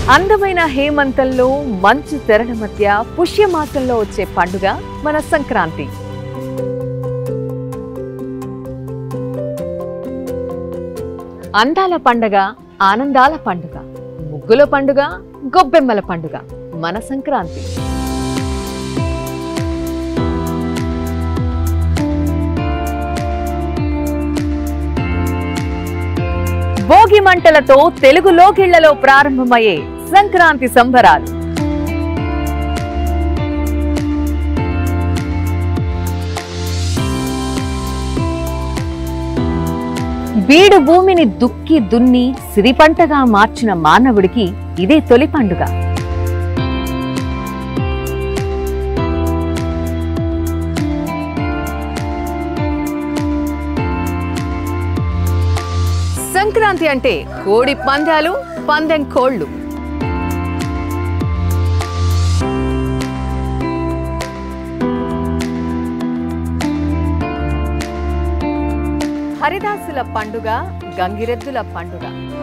అందమైన హేమంతంలో మంచు తెరల మధ్య పుష్యమాసంలో వచ్చే పండుగ మన సంక్రాంతి అందాల పండుగ ఆనందాల పండుగ ముగ్గుల పండుగ గొబ్బెమ్మల పండుగ మన సంక్రాంతి భోగి మంటలతో తెలుగు లోకిళ్లలో ప్రారంభమయ్యే సంక్రాంతి సంబరాలు బీడు భూమిని దుక్కి దున్ని సిరి పంటగా మార్చిన మానవుడికి ఇదే తొలి పండుగ సంక్రాంతి అంటే కోడి పందాలు పందెం కోళ్ళు హరిదాసుల పండుగ గంగిరెద్దుల పండుగ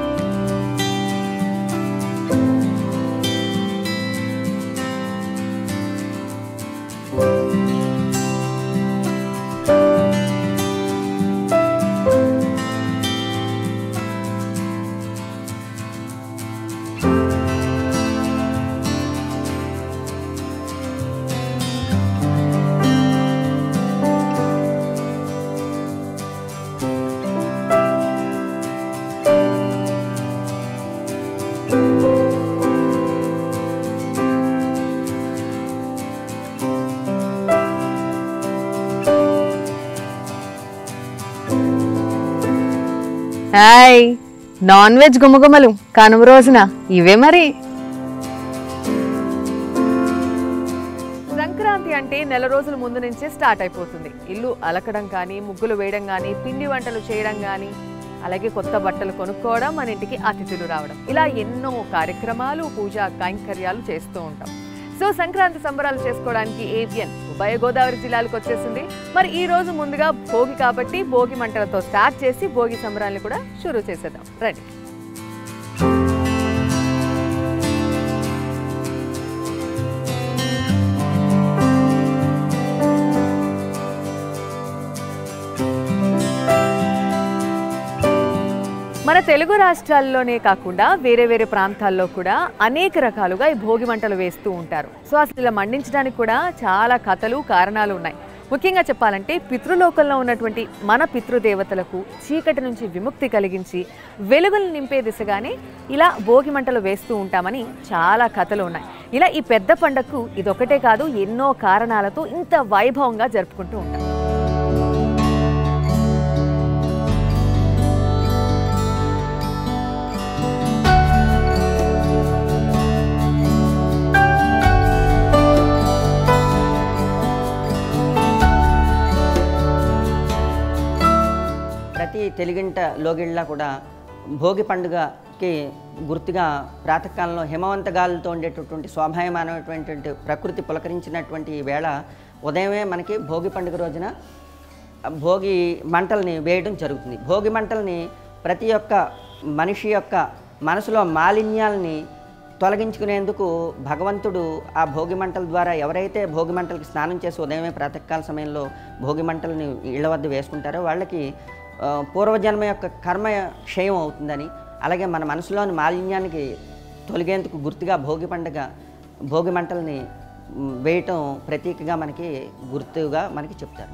హాయ్ నాన్ వెజ్ గుమగుమలు కనుమ రోజున ఇవే మరి సంక్రాంతి అంటే నెల రోజుల ముందు నుంచే స్టార్ట్ అయిపోతుంది ఇల్లు అలకడం కానీ ముగ్గులు వేయడం కానీ పిండి వంటలు చేయడం కానీ అలాగే కొత్త బట్టలు కొనుక్కోవడం మన ఇంటికి అతిథులు రావడం ఇలా ఎన్నో కార్యక్రమాలు పూజా కైంకర్యాలు చేస్తూ ఉంటాం సో సంక్రాంతి సంబరాలు చేసుకోవడానికి ఏవియన్ ఉభయ గోదావరి జిల్లాలకు వచ్చేసింది మరి ఈ రోజు ముందుగా భోగి కాబట్టి భోగి మంటలతో స్టార్ట్ చేసి భోగి సంబరాలను కూడా షురూ చేసేద్దాం రండి మన తెలుగు రాష్ట్రాల్లోనే కాకుండా వేరే వేరే ప్రాంతాల్లో కూడా అనేక రకాలుగా ఈ భోగి మంటలు వేస్తూ ఉంటారు సో అసలు ఇలా మండించడానికి కూడా చాలా కథలు కారణాలు ఉన్నాయి ముఖ్యంగా చెప్పాలంటే పితృలోకంలో ఉన్నటువంటి మన పితృదేవతలకు చీకటి నుంచి విముక్తి కలిగించి వెలుగులు నింపే దిశగానే ఇలా భోగి మంటలు వేస్తూ ఉంటామని చాలా కథలు ఉన్నాయి ఇలా ఈ పెద్ద పండగకు ఇదొకటే కాదు ఎన్నో కారణాలతో ఇంత వైభవంగా జరుపుకుంటూ ఉంటాం ప్రతి తెలుగింట లోగిళ్ళ కూడా భోగి పండుగకి గుర్తుగా ప్రాతకాలంలో హిమవంతగాలతో ఉండేటటువంటి స్వాభాయమానమైనటువంటి ప్రకృతి పులకరించినటువంటి ఈ వేళ ఉదయమే మనకి భోగి పండుగ రోజున భోగి మంటల్ని వేయడం జరుగుతుంది భోగి మంటల్ని ప్రతి ఒక్క మనిషి యొక్క మనసులో మాలిన్యాల్ని తొలగించుకునేందుకు భగవంతుడు ఆ భోగి మంటల ద్వారా ఎవరైతే భోగి మంటలకి స్నానం చేసి ఉదయమే ప్రాతకాల సమయంలో భోగి మంటల్ని ఇళ్ల వద్ద వేసుకుంటారో వాళ్ళకి ఆ, పూర్వజన్మ యొక్క కర్మ క్షయం అవుతుందని అలాగే మన మనసులోని మాలిన్యానికి తొలగేందుకు గుర్తుగా భోగి పండుగ భోగి మంటల్ని మ్, వేయటం ప్రతీకగా మనకి గుర్తుగా మనకి చెప్తారు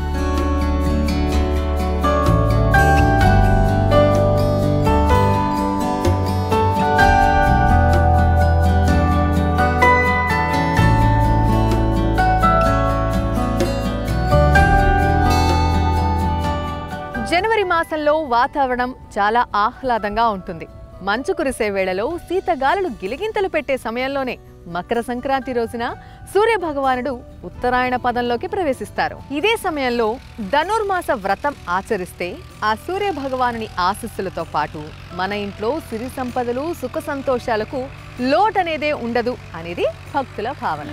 జనవరి మాసంలో వాతావరణం చాలా ఆహ్లాదంగా ఉంటుంది మంచు కురిసే వేళలో శీతగాలులు గిలిగింతలు పెట్టే సమయంలోనే మకర సంక్రాంతి రోజున సూర్య భగవానుడు ఉత్తరాయణ పదంలోకి ప్రవేశిస్తారు ఇదే సమయంలో ధనుర్మాస వ్రతం ఆచరిస్తే ఆ సూర్య భగవానుని ఆశీస్సులతో పాటు మన ఇంట్లో సిరి సంపదలు సుఖ సంతోషాలకు లోటనేదే ఉండదు అనేది భక్తుల భావన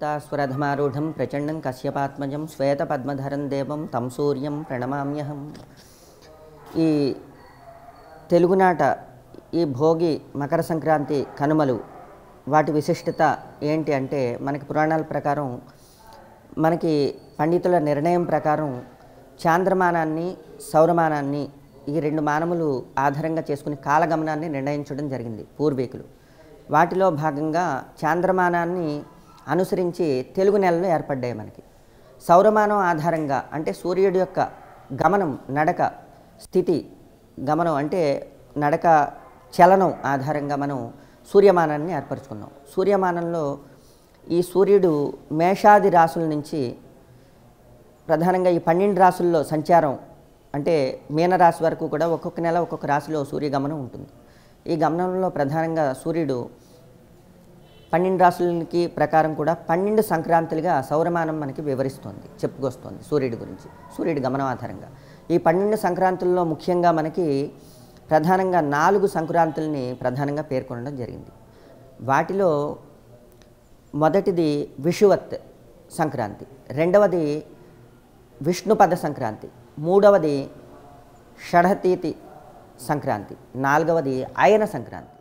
స్వరధమారూఢం ప్రచండం కశ్యపాత్మజం శ్వేతపద్మధరం దేవం తం సూర్యం ప్రణమామ్యహం ఈ తెలుగునాట ఈ భోగి మకర సంక్రాంతి కనుమలు వాటి విశిష్టత ఏంటి అంటే మనకి పురాణాల ప్రకారం మనకి పండితుల నిర్ణయం ప్రకారం చాంద్రమానాన్ని సౌరమానాన్ని ఈ రెండు మానములు ఆధారంగా చేసుకుని కాలగమనాన్ని నిర్ణయించడం జరిగింది పూర్వీకులు వాటిలో భాగంగా చాంద్రమానాన్ని అనుసరించి తెలుగు నెలలు ఏర్పడ్డాయి మనకి సౌరమానం ఆధారంగా అంటే సూర్యుడి యొక్క గమనం నడక స్థితి గమనం అంటే నడక చలనం ఆధారంగా మనం సూర్యమానాన్ని ఏర్పరచుకున్నాం సూర్యమానంలో ఈ సూర్యుడు మేషాది రాసుల నుంచి ప్రధానంగా ఈ పన్నెండు రాసుల్లో సంచారం అంటే మీనరాశి వరకు కూడా ఒక్కొక్క నెల ఒక్కొక్క రాశిలో సూర్యగమనం ఉంటుంది ఈ గమనంలో ప్రధానంగా సూర్యుడు పన్నెండు రాసులకి ప్రకారం కూడా పన్నెండు సంక్రాంతులుగా సౌరమానం మనకి వివరిస్తోంది చెప్పుకొస్తోంది సూర్యుడి గురించి సూర్యుడి గమనం ఆధారంగా ఈ పన్నెండు సంక్రాంతుల్లో ముఖ్యంగా మనకి ప్రధానంగా నాలుగు సంక్రాంతుల్ని ప్రధానంగా పేర్కొనడం జరిగింది వాటిలో మొదటిది విషువత్ సంక్రాంతి రెండవది విష్ణుపద సంక్రాంతి మూడవది షఢతీతి సంక్రాంతి నాలుగవది అయన సంక్రాంతి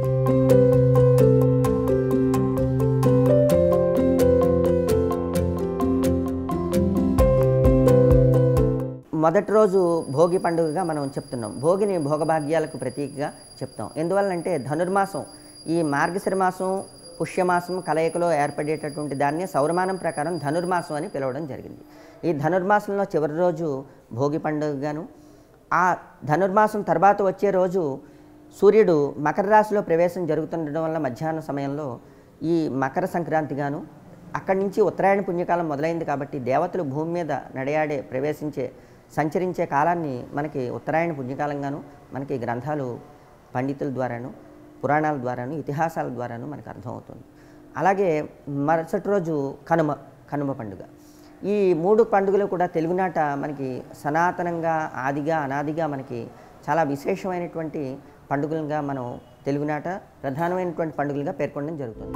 మొదటి రోజు భోగి పండుగగా మనం చెప్తున్నాం భోగిని భోగభాగ్యాలకు ప్రతీకగా చెప్తాం ఎందువల్లంటే ధనుర్మాసం ఈ మార్గశిర మాసం పుష్యమాసం కలయికలో ఏర్పడేటటువంటి దాన్ని సౌరమానం ప్రకారం ధనుర్మాసం అని పిలవడం జరిగింది ఈ ధనుర్మాసంలో చివరి రోజు భోగి పండుగగాను ఆ ధనుర్మాసం తర్వాత వచ్చే రోజు సూర్యుడు మకర రాశిలో ప్రవేశం జరుగుతుండడం వల్ల మధ్యాహ్న సమయంలో ఈ మకర సంక్రాంతిగాను అక్కడి నుంచి ఉత్తరాయణ పుణ్యకాలం మొదలైంది కాబట్టి దేవతలు భూమి మీద నడయాడే ప్రవేశించే సంచరించే కాలాన్ని మనకి ఉత్తరాయణ పుణ్యకాలంగాను మనకి గ్రంథాలు పండితుల ద్వారాను పురాణాల ద్వారాను ఇతిహాసాల ద్వారాను మనకు అర్థమవుతుంది అలాగే మరుసటి రోజు కనుమ కనుమ పండుగ ఈ మూడు పండుగలు కూడా తెలుగునాట మనకి సనాతనంగా ఆదిగా అనాదిగా మనకి చాలా విశేషమైనటువంటి పండుగలుగా మనం తెలుగునాట ప్రధానమైనటువంటి పండుగలుగా పేర్కొనడం జరుగుతుంది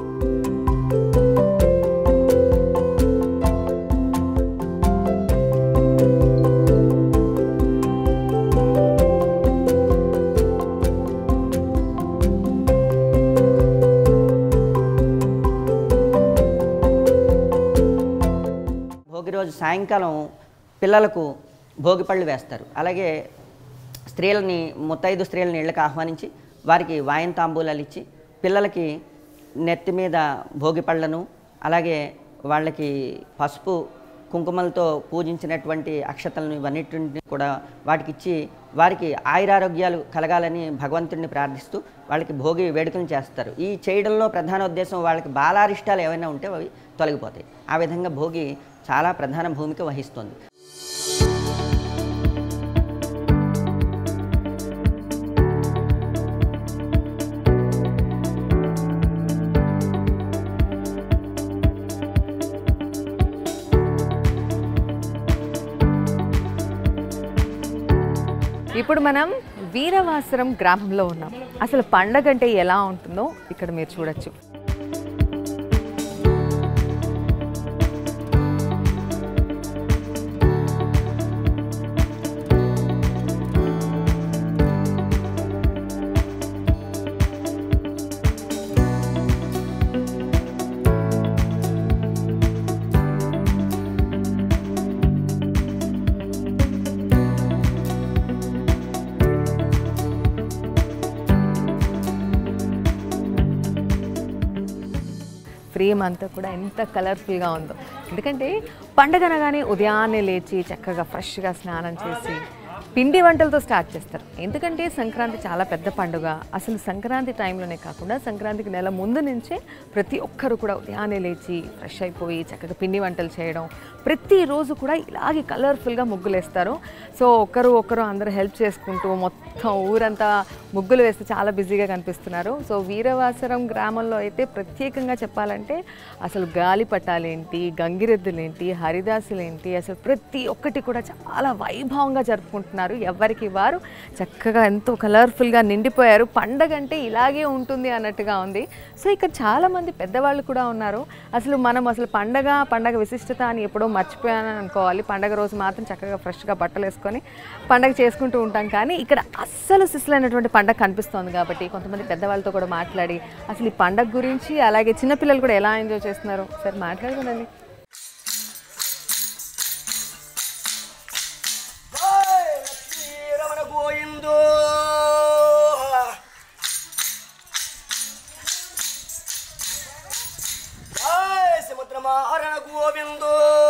భోగి రోజు సాయంకాలం పిల్లలకు భోగి పళ్ళు వేస్తారు అలాగే స్త్రీలని ముత్తైదు స్త్రీలని ఇళ్ళకి ఆహ్వానించి వారికి వాయన తాంబూలాలు ఇచ్చి పిల్లలకి నెత్తి మీద భోగి పళ్ళను అలాగే వాళ్ళకి పసుపు కుంకుమలతో పూజించినటువంటి అక్షతలను ఇవన్నిటిని కూడా వాటికి ఇచ్చి వారికి ఆయురారోగ్యాలు కలగాలని భగవంతుడిని ప్రార్థిస్తూ వాళ్ళకి భోగి వేడుకలు చేస్తారు ఈ చేయడంలో ప్రధాన ఉద్దేశం వాళ్ళకి బాలారిష్టాలు ఏమైనా ఉంటే అవి తొలగిపోతాయి ఆ విధంగా భోగి చాలా ప్రధాన భూమిక వహిస్తుంది ఇప్పుడు మనం వీరవాసరం గ్రామంలో ఉన్నాం అసలు పండగ అంటే ఎలా ఉంటుందో ఇక్కడ మీరు చూడొచ్చు ఫ్రేమ్ అంతా కూడా ఎంత కలర్ఫుల్గా ఉందో ఎందుకంటే పండగ అనగానే ఉదయాన్నే లేచి చక్కగా ఫ్రెష్గా స్నానం చేసి పిండి వంటలతో స్టార్ట్ చేస్తారు ఎందుకంటే సంక్రాంతి చాలా పెద్ద పండుగ అసలు సంక్రాంతి టైంలోనే కాకుండా సంక్రాంతికి నెల ముందు నుంచే ప్రతి ఒక్కరు కూడా ఉదయాన్నే లేచి ఫ్రెష్ అయిపోయి చక్కగా పిండి వంటలు చేయడం ప్రతిరోజు కూడా ఇలాగే కలర్ఫుల్గా ముగ్గులు వేస్తారు సో ఒకరు ఒకరు అందరూ హెల్ప్ చేసుకుంటూ మొత్తం ఊరంతా ముగ్గులు వేస్తే చాలా బిజీగా కనిపిస్తున్నారు సో వీరవాసరం గ్రామంలో అయితే ప్రత్యేకంగా చెప్పాలంటే అసలు గాలిపటాలేంటి గంగిరెద్దులేంటి హరిదాసులేంటి అసలు ప్రతి ఒక్కటి కూడా చాలా వైభవంగా జరుపుకుంటున్నారు ఉన్నారు ఎవరికి వారు చక్కగా ఎంతో కలర్ఫుల్గా నిండిపోయారు పండగ అంటే ఇలాగే ఉంటుంది అన్నట్టుగా ఉంది సో ఇక్కడ చాలామంది పెద్దవాళ్ళు కూడా ఉన్నారు అసలు మనం అసలు పండగ పండగ విశిష్టత అని ఎప్పుడో మర్చిపోయాను అనుకోవాలి పండగ రోజు మాత్రం చక్కగా ఫ్రెష్గా బట్టలు వేసుకొని పండగ చేసుకుంటూ ఉంటాం కానీ ఇక్కడ అస్సలు సిస్సులైనటువంటి పండగ కనిపిస్తోంది కాబట్టి కొంతమంది పెద్దవాళ్ళతో కూడా మాట్లాడి అసలు ఈ పండగ గురించి అలాగే చిన్నపిల్లలు కూడా ఎలా ఎంజాయ్ చేస్తున్నారు సరే మాట్లాడుకుందండి రమణ గోయిందో జై సముద్రమారణ గోవిందో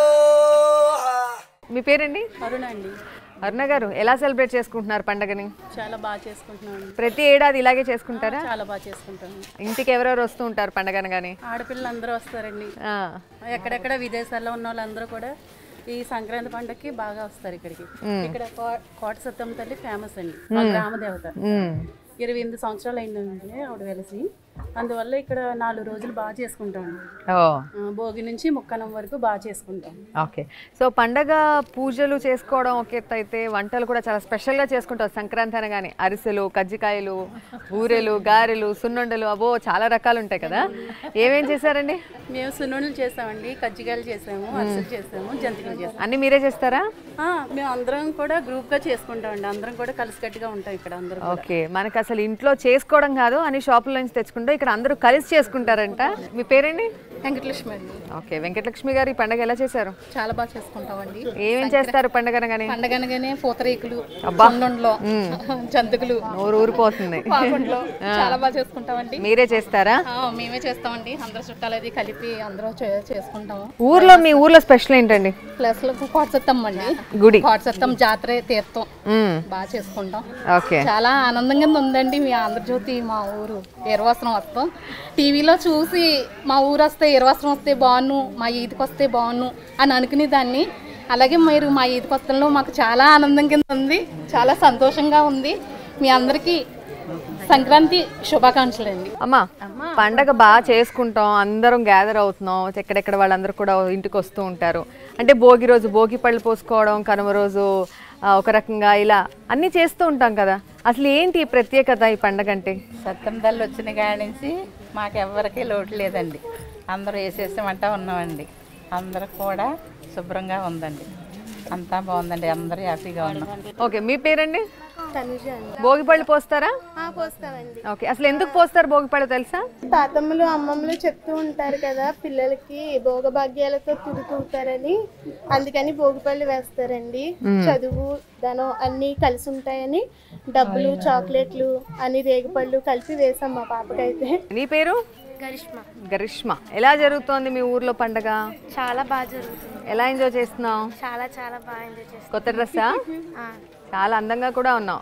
మీ పేరండి అరుణ అండి అరుణ గారు ఎలా సెలబ్రేట్ చేసుకుంటున్నారు పండగని చాలా బాగా చేసుకుంటున్నాం ప్రతి ఏడాది ఇలాగే చేసుకుంటారా చాలా బాగా చేసుకుంటాము ఇంటికి ఎవరెవరు వస్తూ ఉంటారు పండగను కానీ ఆడపిల్లలు అందరూ వస్తారండి ఎక్కడెక్కడ విదేశాల్లో ఉన్న వాళ్ళందరూ కూడా ఈ సంక్రాంతి పండగకి బాగా వస్తారు ఇక్కడికి ఇక్కడ కో- కోట సత్తమ్మ తల్లి ఫేమస్ అండి మా గ్రామ దేవత ఇరవై ఎనిమిది సంవత్సరాలు అయిందండి ఆవిడ వెలిసి అందువల్ల ఇక్కడ నాలుగు రోజులు బాగా చేసుకుంటాం ఓ ఆ, భోగి నుంచి ముక్కనం వరకు బాగా చేసుకుంటాం ఓకే సో పండగ పూజలు చేసుకోవడం ఒక ఎత్తు అయితే వంటలు కూడా చాలా స్పెషల్గా చేసుకుంటారు సంక్రాంతి అనగానే అరిసెలు కజ్జికాయలు బూరెలు గారెలు సున్నుండలు అవో చాలా రకాలు ఉంటాయి కదా ఏమేం చేశారండి మేము సున్నుండలు చేసామండి కజ్జికాయలు చేసాము అరిసెలు చేసాము జంతికలు చేసాము అన్నీ మీరే చేస్తారా ఆ, మేము అందరం కూడా గ్రూప్ గా చేసుకుంటామండి అందరం కూడా కలిసికట్టుగా ఉంటాం ఇక్కడ అందరం కూడా. ఓకే మనకు అసలు ఇంట్లో చేసుకోవడం కాదు అని షాపుల నుంచి తెచ్చుకుంటాం ఇక్కడ అందరూ కలిసి చేసుకుంటారంట మీ పేరేంటి వెంకటలక్ష్మి అండి ఓకే వెంకటలక్ష్మి గారు ఈ పండగ ఎలా చేశారు చాలా బాగా చేసుకుంటామండి ఏమేం చేస్తారు పండగ అనగానే పండగ అనగానే పూతరేకులు అబ్బా. సున్నుండలు జంతుకులు నోరు ఊరిపోతుంది పాకుండలు చాలా బాగా చేసుకుంటామండి మీరే చేస్తారా ఆ, మేమే చేస్తామండి అందరు చుట్టాలు అది కలిపి అందరూ చే- చేసుకుంటాము ఊర్లో మీ ఊర్లో స్పెషల్ ఏంటండి ప్లస్ కోటసత్తం అండి గుడి కోటసత్తం జాతర తీర్థం మ్మ్. బాగా చేసుకుంటాం ఓకే చాలా ఆనందంగా ఉందండి మీ ఆంధ్రజ్యోతి మా ఊరు ఇరవసరం వస్తాం టీవీలో చూసి మా ఊరు వస్తే ఇరవసరం వస్తే బాగున్ను మా ఈదికి వస్తే బాగున్ను అని అనుకునే దాన్ని అలాగే మీరు మా ఈదికి వస్తంలో మాకు చాలా ఆనందంగా ఉంది చాలా సంతోషంగా ఉంది మీ అందరికీ సంక్రాంతి శుభాకాంక్షలు అండి అమ్మా పండగ బాగా చేసుకుంటాం అందరం గ్యాదర్ అవుతున్నాం ఎక్కడెక్కడ వాళ్ళందరూ కూడా ఇంటికి వస్తూ ఉంటారు అంటే భోగి రోజు భోగి పళ్ళు పోసుకోవడం కనుమ రోజు ఆ, ఒక రకంగా ఇలా అన్నీ చేస్తూ ఉంటాం కదా అసలు ఏంటి ఈ ప్రత్యేకత ఈ పండగ అంటే సత్యం తల్లి వచ్చిన కాడి నుంచి మాకెవ్వరికీ లోటు లేదండి అందరూ వేసేసామంటా ఉన్నామండి అందరూ కూడా శుభ్రంగా ఉందండి అంతా బాగుందండి అందరూ హ్యాపీగా ఉన్నాం ఓకే మీ పేరండి తనుజ అండి భోగి పళ్ళు పోస్తారా ఆ, పోస్తామండి ఓకే అసలు ఎందుకు పోస్తారు భోగి పళ్ళు తెలుసా తాతమ్మలు అమ్మమ్మలు చెప్తూ ఉంటారు కదా పిల్లలకి భోగభాగ్యాలతో తుడుతుంటారని అందుకని భోగిపళ్ళు వేస్తారండి చదువు ధనం అన్ని కలిసి ఉంటాయని డబ్బులు చాక్లెట్లు అన్ని రేగిపళ్ళు కలిపి వేసాం మా పాపకైతే నీ పేరు గరిష్మ గరిష్మ ఎలా జరుగుతోంది మీ ఊర్లో పండగ చాలా బాగా జరుగుతుంది ఎలా ఎంజాయ్ చేస్తున్నావు చాలా చాలా బాగా ఎంజాయ్ చేస్తాం కొత్త డ్రెస్సా ఆ, చాలా అందంగా కూడా ఉన్నావు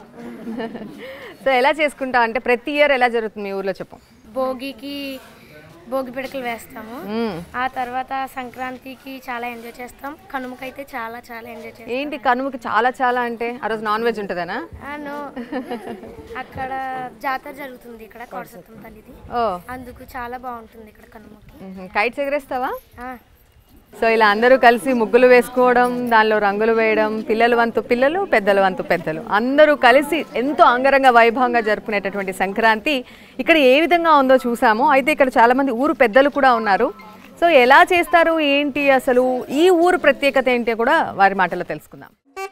సో ఎలా చేసుకుంటావు అంటే ప్రతి ఇయర్ ఎలా జరుగుతుంది మీ ఊర్లో చెప్పు భోగికి భోగి పిడకలు వేస్తాము మ్మ్. ఆ తర్వాత సంక్రాంతికి చాలా ఎంజాయ్ చేస్తాం కనుమకైతే చాలా చాలా ఎంజాయ్ చేస్తాం ఏంటి కనుమకి చాలా చాలా అంటే ఆ రోజు నాన్ వెజ్ ఉంటుందనా ఆ, నో అక్కడ జాతర జరుగుతుంది ఇక్కడ కోటసత్తం తల్లిది ఓ అందుకు చాలా బాగుంటుంది ఇక్కడ కనుమకి కైట్స్ ఎగరేస్తావా ఆ, సో ఇలా అందరూ కలిసి ముగ్గులు వేసుకోవడం దానిలో రంగులు వేయడం పిల్లలు వంతు పిల్లలు పెద్దల వంతు పెద్దలు అందరూ కలిసి ఎంతో అంగరంగ వైభవంగా జరుపుకునేటటువంటి సంక్రాంతి ఇక్కడ ఏ విధంగా ఉందో చూసాము అయితే ఇక్కడ చాలామంది ఊరు పెద్దలు కూడా ఉన్నారు సో ఎలా చేస్తారు ఏంటి అసలు ఈ ఊరు ప్రత్యేకత ఏంటి కూడా వారి మాటలో తెలుసుకుందాం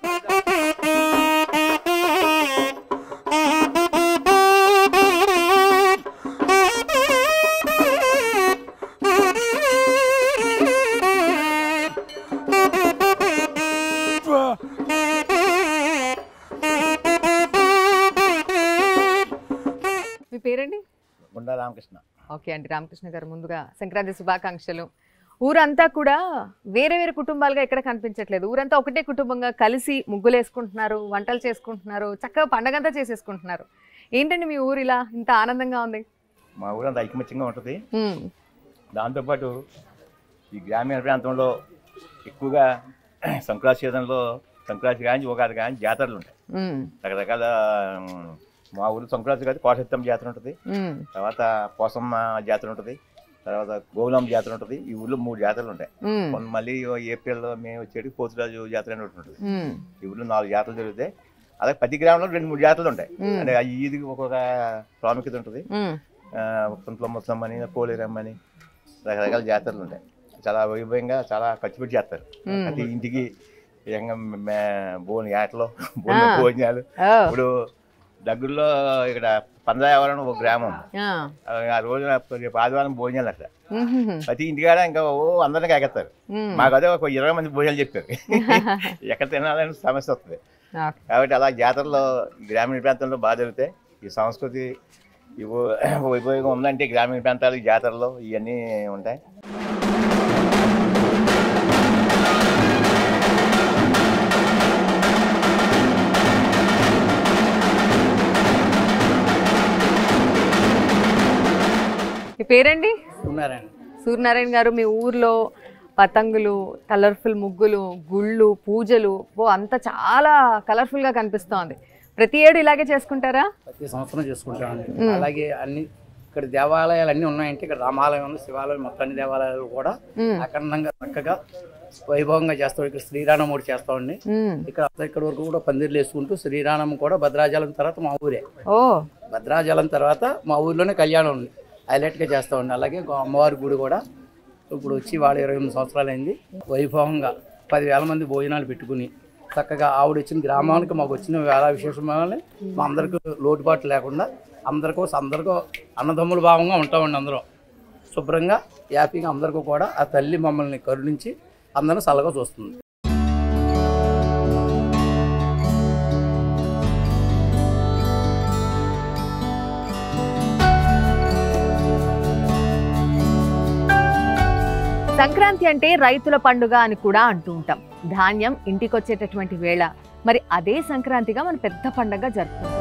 మీ పేరండి గుండా రామకృష్ణ ఓకే అండి రామకృష్ణ గారు ముందుగా సంక్రాంతి శుభాకాంక్షలు ఊరంతా కూడా వేరే వేరే కుటుంబాలుగా ఎక్కడ కనిపించట్లేదు ఊరంతా ఒకటే కుటుంబంగా కలిసి ముగ్గులు వేసుకుంటున్నారు వంటలు చేసుకుంటున్నారు చక్కగా పండగంతా చేసేసుకుంటున్నారు ఏంటండి మీ ఊరు ఇలా ఇంత ఆనందంగా ఉంది మా ఊరంతా ఐకమత్యంగా ఉంటుంది ఉమ్, దాంతోపాటు ఈ గ్రామీణ ప్రాంతంలో ఎక్కువగా సంక్రాంతి సీజన్లో సంక్రాంతి కానీ ఉగాది కానీ జాతరలు ఉంటాయి ఉమ్, రకరకాల ఉమ్, మా ఊరు సంక్రాంతి కాదు కోసత్తం జాతర ఉంటుంది ఉమ్, తర్వాత పోసమ్మ జాతర ఉంటుంది తర్వాత గోగులమ్మ జాతర ఉంటుంది ఈ ఊళ్ళో మూడు జాతరలు ఉంటాయి ఉమ్, మొన్న మళ్ళీ ఏప్రిల్లో మేము వచ్చేటి పోతురాజు జాతర అని ఒకటి ఉంటుంది ఉమ్, ఈ ఊళ్ళో నాలుగు జాతరలు జరుగుతాయి అలాగే ప్రతి గ్రామంలో రెండు మూడు జాతరలు ఉంటాయి అంటే ఆ ఈదికి ఒక్కొక్క ప్రాముఖ్యత ఉంటుంది మ్మ్. కుంట్ల ముసలమ్మ అని కోలేరమ్మ అని రకరకాల జాతరలు ఉంటాయి చాలా వైభవంగా చాలా ఖర్చు పెట్టి చేస్తారు ప్రతి ఇంటికి విధంగా భోజన ఏటలు భోజన భోజనాలు ఓ. ఇప్పుడు దగ్గరలో ఇక్కడ పందాయవరం ఒక గ్రామం ఆ. ఆ రోజున రేపు ఆదివారం భోజనాలు అట్లా మ్మ్. ప్రతి ఇంటికాడ ఇంకా ఓ అందరినీ కాకెత్తారు మ్మ్. మాకు అదే ఒక ఇరవై మంది భోజనాలు చెప్పారు ఎక్కడ తినాలని సమస్య వస్తుంది ఓకే. కాబట్టి అలా జాతరలో ఈ గ్రామీణ ప్రాంతంలో బాగా జరుగుతాయి ఈ సంస్కృతి ఈ ఉ- వైభవంగా ఉందంటే గ్రామీణ ప్రాంతాలు ఈ జాతరలో ఇవన్నీ ఉంటాయి మీ పేరండి ఉన్నారండి సూర్యనారాయణ గారు మీ ఊర్లో పతంగులు కలర్ఫుల్ ముగ్గులు గుళ్ళు పూజలు ఓ అంతా చాలా కలర్ఫుల్గా కనిపిస్తోంది ప్రతి ఏడు ఇలాగే చేసుకుంటారా ప్రతి సంవత్సరం చేసుకుంటామండి అలాగే అన్ని ఇక్కడ దేవాలయాలు అన్నీ ఉన్నాయంటే ఇక్కడ రామాలయం ఉంది శివాలయం మొత్తం అన్ని దేవాలయాలు కూడా అఖండంగా చక్కగా వైభవంగా చేస్తాం ఇక్కడ శ్రీరామమూడి చేస్తామండి మ్మ్. ఇక్కడ ఇక్కడ వరకు కూడా పందిర్లు వేసుకుంటూ శ్రీరామం కూడా భద్రాచలం తర్వాత మా ఊరే ఓ భద్రాచలం తర్వాత మా ఊర్లోనే కళ్యాణం ఉంది హైలైట్గా చేస్తామండి అలాగే గో- అమ్మవారి గుడి కూడా ఇప్పుడు వచ్చి వాళ్ళ ఇరవై ఎనిమిది సంవత్సరాలు అయింది వైభవంగా పదివేల మంది భోజనాలు పెట్టుకుని చక్కగా ఆవిడ వచ్చిన గ్రామానికి మాకు వచ్చిన వేళ విశేషమైన మా అందరికీ లోటుపాటు లేకుండా అందరికీ అందరికీ అన్నదమ్ముల భావంగా ఉంటామండి అందరం శుభ్రంగా హ్యాపీగా అందరికీ కూడా ఆ తల్లి మమ్మల్ని కరుణించి అందరిని చల్లగా చూస్తుంది సంక్రాంతి అంటే రైతుల పండుగ అని కూడా అంటూ ఉంటాం ధాన్యం ఇంటికొచ్చేటటువంటి వేళ మరి అదే సంక్రాంతిగా మన పెద్ద పండగ జరుపుకుంటాం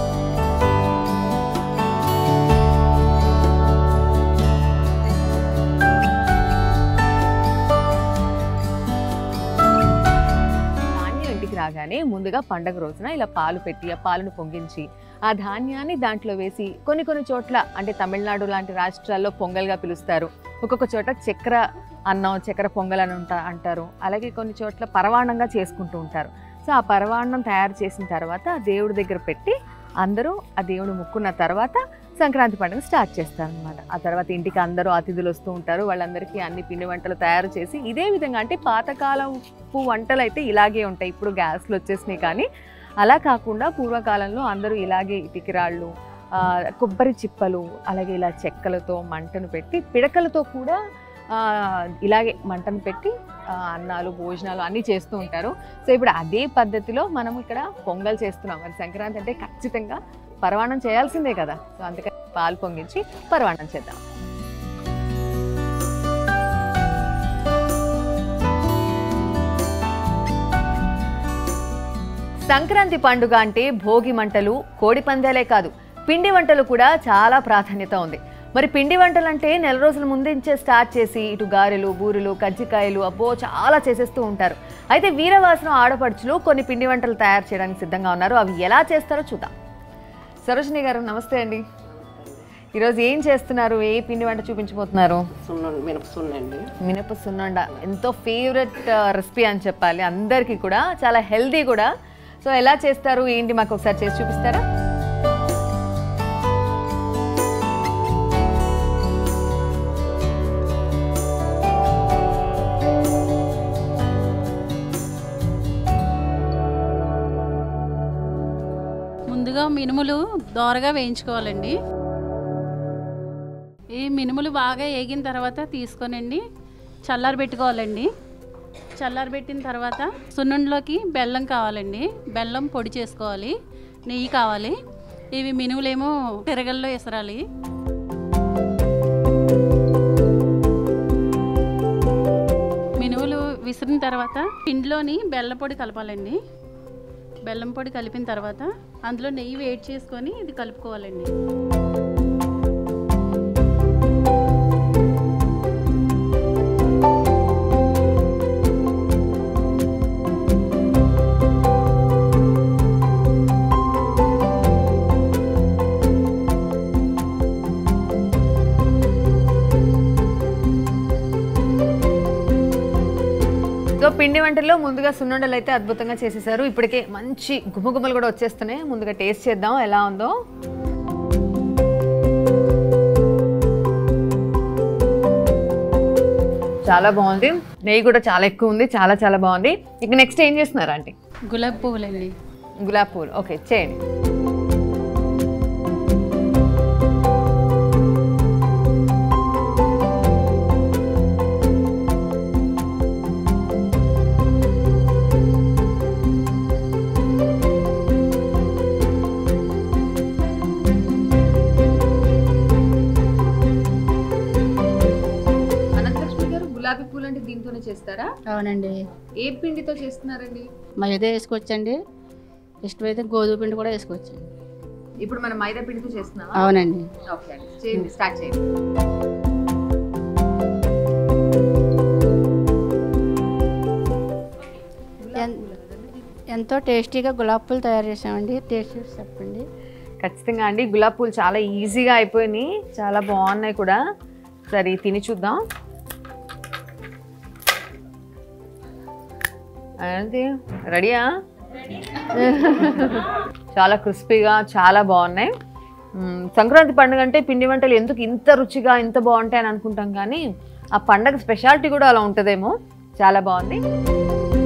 ధాన్యం ఇంటికి రాగానే ముందుగా పండగ రోజున ఇలా పాలు పెట్టి ఆ పాలను పొంగించి ఆ ధాన్యాన్ని దాంట్లో వేసి కొన్ని కొన్ని చోట్ల అంటే తమిళనాడు లాంటి రాష్ట్రాల్లో పొంగల్గా పిలుస్తారు ఒక్కొక్క చోట చక్కెర అన్నం చక్కెర పొంగల్ అని ఉంటా అంటారు అలాగే కొన్ని చోట్ల పరవాణంగా చేసుకుంటూ ఉంటారు సో ఆ పరవాన్నం తయారు చేసిన తర్వాత ఆ దేవుడి దగ్గర పెట్టి అందరూ ఆ దేవుడు ముక్కున్న తర్వాత సంక్రాంతి పండుగ స్టార్ట్ చేస్తారనమాట ఆ తర్వాత ఇంటికి అందరూ అతిథులు వస్తూ ఉంటారు వాళ్ళందరికీ అన్ని పిండి వంటలు తయారు చేసి ఇదే విధంగా అంటే పాతకాలపు వంటలు అయితే ఇలాగే ఉంటాయి ఇప్పుడు గ్యాస్లు వచ్చేసినాయి కానీ అలా కాకుండా పూర్వకాలంలో అందరూ ఇలాగే ఇటికిరాళ్ళు ఆ, కొబ్బరి చిప్పలు అలాగే ఇలా చెక్కలతో మంటను పెట్టి పిడకలతో కూడా ఆ, ఇలాగే మంటను పెట్టి ఆ, అన్నాలు భోజనాలు అన్నీ చేస్తూ ఉంటారు సో ఇప్పుడు అదే పద్ధతిలో మనం ఇక్కడ పొంగల్ చేస్తున్నాం మరి సంక్రాంతి అంటే ఖచ్చితంగా పరవాణం చేయాల్సిందే కదా సో అందుకని పాలు పొంగించి పరవాణం చేద్దాం సంక్రాంతి పండుగ అంటే భోగి మంటలు కోడి పందాలే కాదు పిండి వంటలు కూడా చాలా ప్రాధాన్యత ఉంది మరి పిండి వంటలు అంటే నెల రోజుల ముందుంచే స్టార్ట్ చేసి ఇటు గారెలు బూరెలు కజ్జికాయలు అబ్బో చాలా చేసేస్తూ ఉంటారు అయితే వీరవాసనం ఆడపడుచులు కొన్ని పిండి వంటలు తయారు చేయడానికి సిద్ధంగా ఉన్నారు అవి ఎలా చేస్తారో చూద్దాం సరోజిని గారు నమస్తే అండి ఈరోజు ఏం చేస్తున్నారు ఏ పిండి వంట చూపించబోతున్నారు సున్నుండి మినప సున్నండి మినప సున్నుండ ఎంతో ఫేవరెట్ రెసిపీ అని చెప్పాలి అందరికీ కూడా చాలా హెల్దీ కూడా సో ఎలా చేస్తారు ఏంటి మాకు ఒకసారి చేసి చూపిస్తారా ముందుగా మినుములు దోరగా వేయించుకోవాలండి ఈ మినుములు బాగా వేగిన తర్వాత తీసుకొనండి చల్లారి పెట్టుకోవాలండి చల్లారి పెట్టిన తర్వాత సున్నుండలోకి బెల్లం కావాలండి బెల్లం పొడి చేసుకోవాలి నెయ్యి కావాలి ఇవి మినుములేమో తిరగల్లో ఎసరాలి మినుములు విసిరిన తర్వాత పిండిలోని బెల్లం పొడి కలపాలండి బెల్లం పొడి కలిపిన తర్వాత అందులో నెయ్యి వేడి చేసుకొని ఇది కలుపుకోవాలండి సో పిండి వంటల్లో ముందుగా సున్నుండలు అయితే అద్భుతంగా చేసేసారు ఇప్పటికే మంచి గుమ్మగుమ్మలు కూడా వచ్చేస్తున్నాయి ముందుగా టేస్ట్ చేద్దాం ఎలా ఉందో చాలా బాగుంది నెయ్యి కూడా చాలా ఎక్కువ ఉంది చాలా చాలా బాగుంది ఇక నెక్స్ట్ ఏం చేస్తున్నారు ఆంటీ గులాబీ పువ్వులండి గులాబ్ పూలు ఓకే చేయండి అనంతలక్ష్మి గారు గులాబీ పూలు అంటే దీంతోనే చేస్తారా అవునండి ఏ పిండితో చేస్తున్నారండి మైదా వేసుకోవచ్చండి ఇష్టమైతే గోధుమ పిండి కూడా వేసుకోవచ్చండి ఇప్పుడు మనం మైదా పిండితో చేస్తున్నావా అవునండి ఓకే అండి చేయండి స్టార్ట్ చేయండి ఎన్- ఎంతో టేస్టీగా గులాబీ పూలు తయారు చేసామండి టేస్ట్ చూసి చెప్పండి ఖచ్చితంగా అండి గులాబ్ పూలు చాలా ఈజీగా అయిపోయినాయి చాలా బాగున్నాయి కూడా సరే తిని చూద్దాం అది రెడీయా చాలా క్రిస్పీగా చాలా బాగున్నాయి మ్మ్, సంక్రాంతి పండుగ అంటే పిండి వంటలు ఎందుకు ఇంత రుచిగా ఇంత బాగుంటాయి అని అనుకుంటాం కానీ ఆ పండగ స్పెషాలిటీ కూడా అలా ఉంటుందేమో చాలా బాగుంది